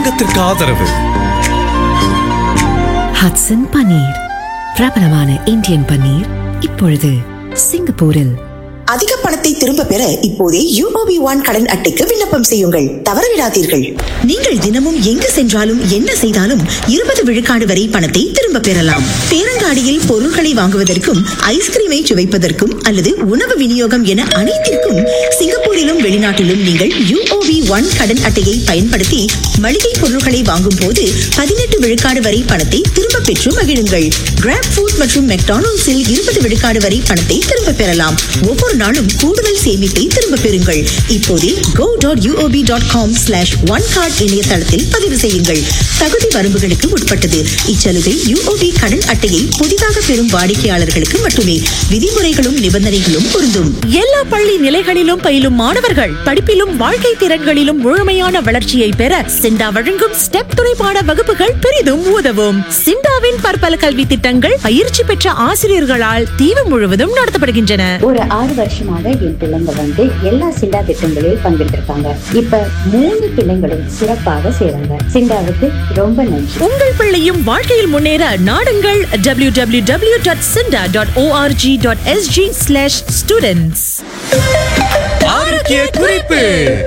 இவ்வங்கத்திற்கு ஆதரவு ஹட்சன் பன்னீர் பிரபலமான இந்தியன் பன்னீர் இப்பொழுது சிங்கப்பூரில் அதிக பணத்தை திரும்ப பெற இப்போதே யூஓபி ஒன் கடன் அட்டைக்கு விண்ணப்பம் செய்யுங்கள் தவறவிடாதீர்கள் நீங்கள் தினமும் எங்கு சென்றாலும் என்ன செய்தாலும் இருபது விழுக்காடு வரை பணத்தை திரும்ப பெறலாம் பேரங்காடியில் பொருட்களை வாங்குவதற்கும் ஐஸ்கிரீமை சுவைப்பதற்கும் அல்லது உணவு விநியோகம் என அனைத்திற்கும் சிங்கப்பூரிலும் வெளிநாட்டிலும் நீங்கள் யூஓபி ஒன் கடன் அட்டையை பயன்படுத்தி மளிகை பொருட்களை வாங்கும் போது பதினெட்டு விழுக்காடு வரை பணத்தை திரும்ப பெற்று மகிழுங்கள் கிராப் ஃபுட் மற்றும் மெக்டானல்ட்ஸில் இருபது விழுக்காடு வரை பணத்தை திரும்ப பெறலாம் ஒவ்வொரு நாளும் கூடுதல் சேமிப்பை திரும்ப பெறுங்கள் இப்போதே go dot UOB dot com slash one card இணையதளத்தில் பதிவு செய்யுங்கள் தகுதி வரம்புகளுக்கு உட்பட்டது இச்சலுகை யூஓபி கடன் அட்டையை புதிதாக பெறும் வாடிக்கையாளர்களுக்கு மட்டுமே விதிமுறைகளும் நிபந்தனைகளும் பொருந்தும் எல்லா பள்ளி நிலைகளிலும் பயிலும் மாணவர்கள் படிப்பிலும் வாழ்க்கை திறன்களிலும் முழுமையான வளர்ச்சியை பெற சிண்டா வழங்கும் ஸ்டெப் துணைப்பாட வகுப்புகள் பெரிதும் உதவும் சிண்டாவின் பற்பல கல்வி திட்டங்கள் பயிற்சி பெற்ற ஆசிரியர்களால் தீவு முழுவதும் நடத்தப்படுகின்றன ஒரு ஆறு வருஷமாக என் பிள்ளைங்க வந்து எல்லா சிண்டா திட்டங்களில் பங்கெடுத்திருக்காங்க இப்ப மூணு பிள்ளைங்களும் சிறப்பாக செய்றாங்க சிண்டாவுக்கு ரொம்ப நன்றி உங்கள் பிள்ளையும் வாழ்க்கையில் முன்னேற நாடுங்கள் W W W dot SINDA dot ORG dot SG slash students ஆரோக்கிய குறிப்பு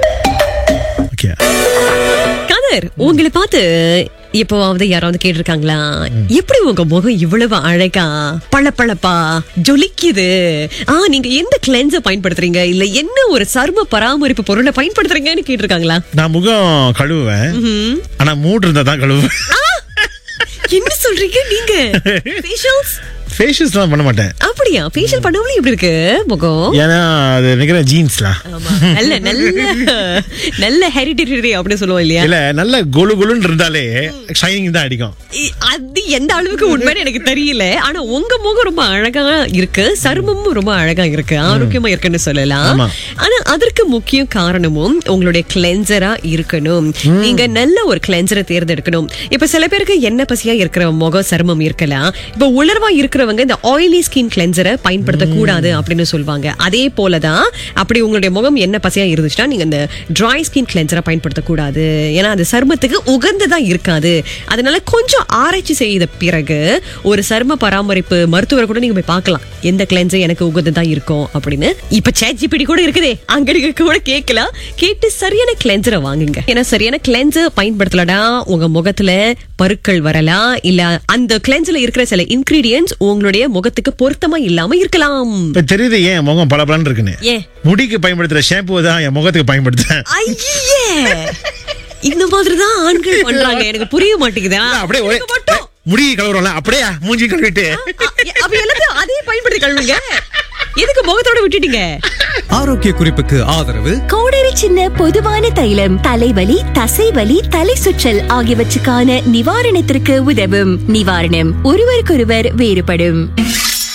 கதர் உங்களை பார்த்து எப்போவாவது யாராவது கேட்டிருக்காங்களா எப்படி உங்க முகம் இவ்வளவு அழகா பளபளப்பா ஜொலிக்குது ஆ நீங்க எந்த கிளென்ஸ பயன்படுத்துறீங்க இல்ல என்ன ஒரு சரும பராமரிப்பு பொருளை பயன்படுத்துறீங்கன்னு கேட்டிருக்காங்களா நான் முகம் கழுவுவேன் ஆனா மூடு இருந்தா தான் கழுவுவேன் என்ன சொல்றீங்க நீங்க ஃபேஷியல்ஸ் ஃபேஷியல்ஸ் தான் பண்ண மாட்டேன் அப்படியா ஃபேஷியல் பண்ணவங்களும் எப்படி இருக்கு முகம் ஏன்னா அது நினைக்கிறேன் ஜீன்ஸ்ல ஆமா. நல்ல நல்ல நல்ல ஹெரிடிட்டரி அப்படின்னு சொல்லுவோம் இல்லையா இல்ல நல்ல கொலு கொலுன்னு இருந்தாலே ஷைனிங் தான் அடிக்கும் இ- அது எந்த அளவுக்கு உண்மைன்னு எனக்கு தெரியல ஆனா உங்க முகம் ரொம்ப அழகா இருக்கு சருமமும் ரொம்ப அழகா இருக்கு ஆரோக்கியமா இருக்குன்னு சொல்லலாம் ஆமா. ஆனா அதற்கு முக்கிய காரணமும் உங்களுடைய கிளென்சரா இருக்கணும் நீங்க நல்ல ஒரு கிளென்சரை தேர்ந்தெடுக்கணும் இப்ப சில பேருக்கு எண்ணெய் பசியா இருக்கிற முகம் சருமம் இருக்கலாம் இப்ப உலர்வா இருக்கிறவங்க இந்த ஆயிலி ஸ்கின் கிளென்சரை பயன்படுத்த கூடாது அப்படின்னு சொல்லுவாங்க அதே போலதான் அப்படி உங்களுடைய முகம் எண்ணெய் பசியா இருந்துச்சுன்னா நீங்க இந்த ட்ரை ஸ்கின் கிளென்சரை பயன்படுத்த கூடாது ஏன்னா அது சருமத்துக்கு உகந்ததா இருக்காது அதனால கொஞ்சம் ஆராய்ச்சி செய்த பிறகு ஒரு சரும பராமரிப்பு மருத்துவரை கூட நீங்க போய் பார்க்கலாம் எந்த கிளென்சர் எனக்கு உகந்ததா இருக்கும் அப்படின்னு இப்ப சேட்ஜிபிடி கூட இருக்குதே அங்க நீங்க கூட கேட்கலாம் கேட்டு சரியான கிளென்சரை வாங்குங்க ஏன்னா சரியான கிளென்சர் பயன்படுத்தலடா உங்க முகத்துல பருக்கள் வரலாம் இல்ல அந்த கிளென்சர்ல இருக்கிற சில இன்கிரீடியன்ஸ் உங்களுடைய முகத்துக்கு பொருத்தமா இல்லாம இருக்கலாம் இப்ப தெரியுது ஏன் முகம் பளபளன்னு இருக்குன்னு ஏன் முடிக்கு பயன்படுத்துற ஷாம்பு தான் என் முகத்துக்கு பயன்படுத்துறேன் ஐயே இந்த மாதிரிதான் ஆண்கள் பண்றாங்க எனக்கு புரிய மாட்டேங்குதா அப்படியே ஒரே எனக்கு மட்டும் முடி கழுவுறோம்ல அப்படியே மூஞ்சி கழுவிட்டு அப்ப எல்லாத்தையும் அதே பயன்படுத்தி கழுவுங்க எதுக்கு முகத்தோட விட்டுட்டீங்க ஆரோக்கிய குறிப்புக்கு ஆதரவு கோடரி சின்ன பொதுவான தைலம் தலைவலி தசைவலி தலை சுற்றல் ஆகியவற்றுக்கான நிவாரணத்திற்கு உதவும் நிவாரணம் ஒருவருக்கொருவர் வேறுபடும்